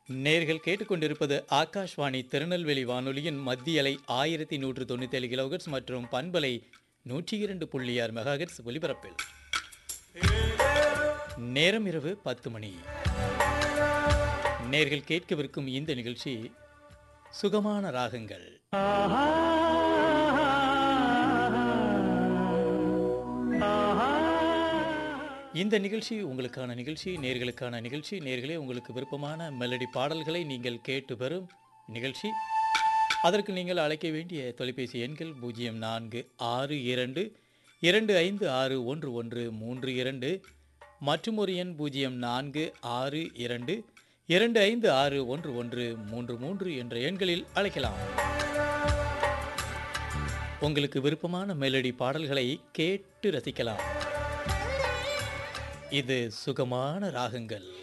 நேர்கள் கேட்டுக்கொண்டிருப்பது ஆகாஷ்வாணி திருநெல்வேலி வானொலியின் மத்திய அலை ஆயிரத்தி நூற்று தொண்ணூத்தி ஏழு கிலோகட்ஸ் மற்றும் பண்பலை நூற்றி இரண்டு புள்ளி ஆறு மெகாஹெட்ஸ் ஒலிபரப்பில் நேரம் இரவு பத்து மணி நேர்கள் கேட்கவிருக்கும் இந்த நிகழ்ச்சி சுகமான ராகங்கள் இந்த நிகழ்ச்சி உங்களுக்கான நிகழ்ச்சி நேர்களுக்கான நிகழ்ச்சி நேர்களே உங்களுக்கு விருப்பமான மெலடி பாடல்களை நீங்கள் கேட்டு பெறும் நிகழ்ச்சி அதற்கு நீங்கள் அழைக்க வேண்டிய தொலைபேசி எண்கள் பூஜ்ஜியம் நான்கு ஆறு இரண்டு இரண்டு ஐந்து ஆறு ஒன்று ஒன்று மூன்று இரண்டு மற்றும் ஒரு எண் பூஜ்ஜியம் நான்கு ஆறு இரண்டு இரண்டு ஐந்து ஆறு ஒன்று ஒன்று மூன்று மூன்று என்ற எண்களில் அழைக்கலாம் உங்களுக்கு விருப்பமான மெலடி பாடல்களை கேட்டு ரசிக்கலாம் இது சுகமான ராகங்கள்